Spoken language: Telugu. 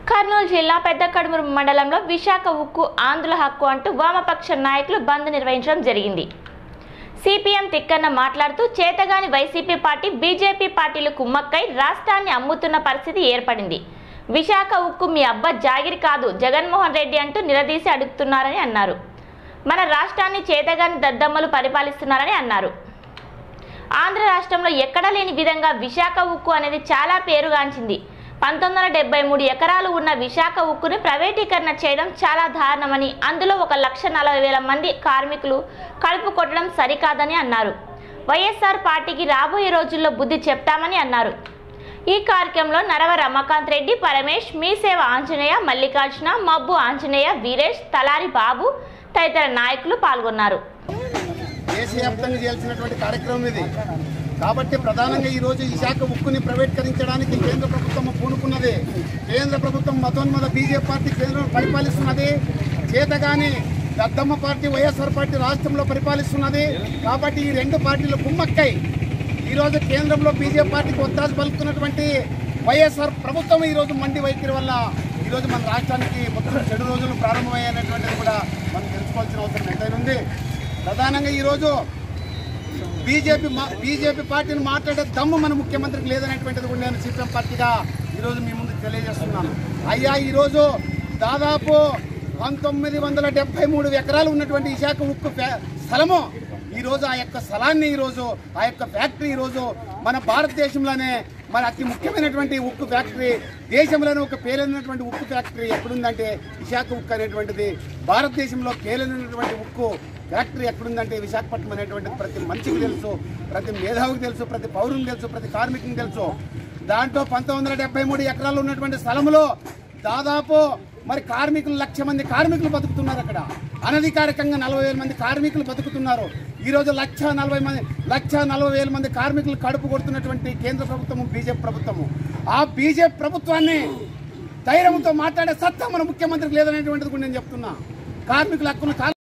కర్నూలు జిల్లా పెద్ద కడుమూరు మండలంలో విశాఖ ఉక్కు ఆంధ్రుల హక్కు అంటూ వామపక్ష నాయకులు బంద్ నిర్వహించడం జరిగింది సిపిఎం తిక్కన్న మాట్లాడుతూ చేతగాని వైసీపీ పార్టీ బీజేపీ పార్టీలు కుమ్మక్కై రాష్ట్రాన్ని అమ్ముతున్న పరిస్థితి ఏర్పడింది విశాఖ ఉక్కు మీ అబ్బ జాగిరి కాదు జగన్మోహన్ రెడ్డి అంటూ నిలదీసి అడుగుతున్నారని అన్నారు మన రాష్ట్రాన్ని చేతగాని దద్దమ్మలు పరిపాలిస్తున్నారని అన్నారు ఆంధ్ర రాష్ట్రంలో ఎక్కడా లేని విధంగా విశాఖ ఉక్కు అనేది చాలా పేరుగాంచింది పంతొమ్మిది వందల డెబ్బై మూడు ఎకరాలు ఉన్న విశాఖ ఉక్కుని ప్రైవేటీకరణ చేయడం చాలా దారుణమని అందులో ఒక లక్ష నలభై వేల మంది కార్మికులు కడుపు కొట్టడం సరికాదని అన్నారు వైఎస్ఆర్ పార్టీకి రాబోయే రోజుల్లో బుద్ధి చెప్తామని అన్నారు ఈ కార్యక్రమంలో నరవ రమాకాంత్ రెడ్డి పరమేష్ మీసేవ ఆంజనేయ మల్లికార్జున మబ్బు ఆంజనేయ వీరేష్ తలారి బాబు తదితర నాయకులు పాల్గొన్నారు దేశవ్యాప్తంగా చేయాల్సినటువంటి కార్యక్రమం ఇది కాబట్టి ప్రధానంగా ఈ రోజు ఈ శాఖ ఉక్కుని ప్రైవేటీకరించడానికి కేంద్ర ప్రభుత్వం పూనుకున్నది కేంద్ర ప్రభుత్వం మతోన్మద బీజేపీ పార్టీ కేంద్రంలో పరిపాలిస్తున్నది చేతగాని దద్దమ్మ పార్టీ వైఎస్ఆర్ పార్టీ రాష్ట్రంలో పరిపాలిస్తున్నది కాబట్టి ఈ రెండు పార్టీలు కుమ్మక్కై ఈరోజు కేంద్రంలో బీజేపీ పార్టీకి ఒత్తాసు పలుకుతున్నటువంటి వైఎస్ఆర్ ప్రభుత్వం ఈరోజు మండి వైఖరి వల్ల ఈరోజు మన రాష్ట్రానికి మొత్తం చెడు రోజులు ప్రారంభమయ్యాయనేటువంటిది కూడా మనం తెలుసుకోవాల్సిన అవసరం ఎంతైనా ఉంది ప్రధానంగా ఈరోజు బీజేపీ మా బీజేపీ పార్టీని మాట్లాడే దమ్ము మన ముఖ్యమంత్రికి లేదనేటువంటిది కూడా నేను సిపిఎం పార్టీగా ఈరోజు మీ ముందు తెలియజేస్తున్నాను అయ్యా ఈరోజు దాదాపు పంతొమ్మిది వందల డెబ్బై మూడు ఎకరాలు ఉన్నటువంటి విశాఖ ఉక్కు ఫ్యా- స్థలము ఈరోజు ఆ యొక్క స్థలాన్ని ఈరోజు ఆ యొక్క ఫ్యాక్టరీ ఈరోజు మన భారతదేశంలోనే మన అతి ముఖ్యమైనటువంటి ఉక్కు ఫ్యాక్టరీ దేశంలోనే ఒక పేలైనటువంటి ఉక్కు ఫ్యాక్టరీ ఎక్కడుందంటే విశాఖ ఉక్కు అనేటువంటిది భారతదేశంలో పేలైనటువంటి ఉక్కు ఫ్యాక్టరీ ఎక్కడుందంటే విశాఖపట్నం అనేటువంటిది ప్రతి మనిషికి తెలుసు ప్రతి మేధావికి తెలుసు ప్రతి పౌరునికి తెలుసు ప్రతి కార్మికునికి తెలుసు దాంట్లో పంతొమ్మిది వందల డెబ్బై మూడు ఎకరాలు ఉన్నటువంటి స్థలంలో దాదాపు మరి కార్మికులు లక్ష మంది కార్మికులు బతుకుతున్నారు అక్కడ అనధికారికంగా నలభై వేల మంది కార్మికులు బతుకుతున్నారు ఈరోజు లక్ష నలభై మంది లక్ష నలభై వేల మంది కార్మికులు కడుపు కొడుతున్నటువంటి కేంద్ర ప్రభుత్వము బీజేపీ ప్రభుత్వము ఆ బీజేపీ ప్రభుత్వాన్ని ధైర్యంతో మాట్లాడే సత్తా మన ముఖ్యమంత్రికి లేదనేటువంటిది కూడా నేను చెప్తున్నా కార్మికుల హక్కును